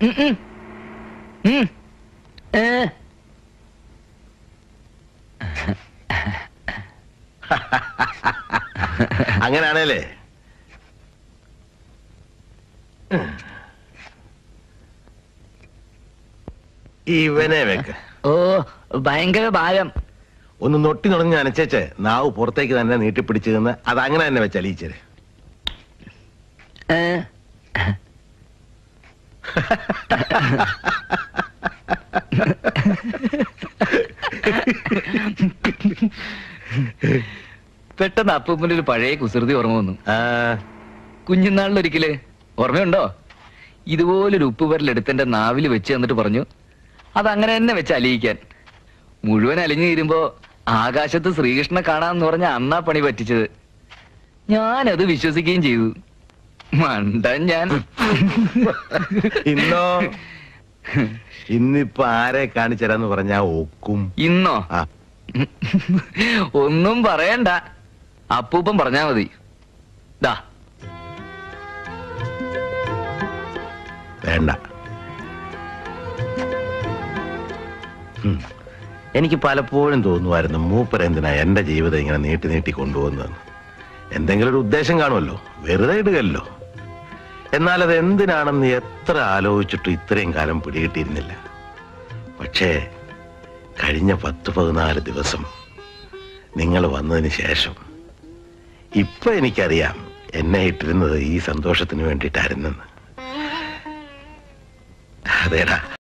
ഉം, ഉം. ഉം. ഏ. അങ്ങനെയാണേലേ ഇവനെ വെക്ക് ഓ ഭയങ്കര ഭാരം ഒന്ന് നൊട്ടി നുണഞ്ഞ് അനച്ചേച്ച് നാവ് പുറത്തേക്ക് തന്നെ നീട്ടിപ്പിടിച്ചു നിന്ന് അത് അങ്ങനെ തന്നെ വെച്ച് അലിയിച്ചേര് ഏ. പെട്ടെന്ന് അപ്പൂപ്പന്റെ ഒരു പഴയ കുസൃതി ഓർമ്മ വന്നു ആ, കുഞ്ഞുനാളിലൊരിക്കല് ഓർമ്മയുണ്ടോ ഇതുപോലൊരു ഉപ്പുപരലെടുത്ത് എന്റെ നാവിൽ വെച്ച് തന്നിട്ട് പറഞ്ഞു അതങ്ങനെ തന്നെ വെച്ച് അലിയിക്കാൻ മുഴുവൻ അലിഞ്ഞു തീരുമ്പോ ആകാശത്ത് ശ്രീകൃഷ്ണനെ കാണാന്ന് പറഞ്ഞ അന്നാ പണി പറ്റിച്ചത് ഞാനത് വിശ്വസിക്കുകയും ചെയ്തു മണ്ടൻ ഞാൻ ഇന്നോ ഇന്നിപ്പൊ ആരെ കാണിച്ചരാന്ന് പറഞ്ഞാ ഒക്കും ഇന്നോ ആ ഒന്നും പറയണ്ട അപ്പൂപ്പൻ പറഞ്ഞാ മതി ദാ വേണ്ട ഉം. എനിക്ക് പലപ്പോഴും തോന്നുമായിരുന്നു മൂപ്പർ എന്തിനാ എന്റെ ജീവിതം ഇങ്ങനെ നീട്ടി നീട്ടി കൊണ്ടുപോകുന്നതെന്ന് എന്തെങ്കിലും ഒരു ഉദ്ദേശം കാണുമല്ലോ വെറുതെ ഇടുകല്ലോ എന്നാൽ അത് എന്തിനാണെന്ന് എത്ര ആലോചിച്ചിട്ടും ഇത്രയും കാലം പിടികിട്ടിയിരുന്നില്ല പക്ഷേ കഴിഞ്ഞ പത്ത് പതിനാല് ദിവസം നിങ്ങൾ വന്നതിന് ശേഷം ഇപ്പൊ എനിക്കറിയാം എന്നെ ഇട്ടിരുന്നത് ഈ സന്തോഷത്തിന് വേണ്ടിയിട്ടായിരുന്നെന്ന് അതേടാ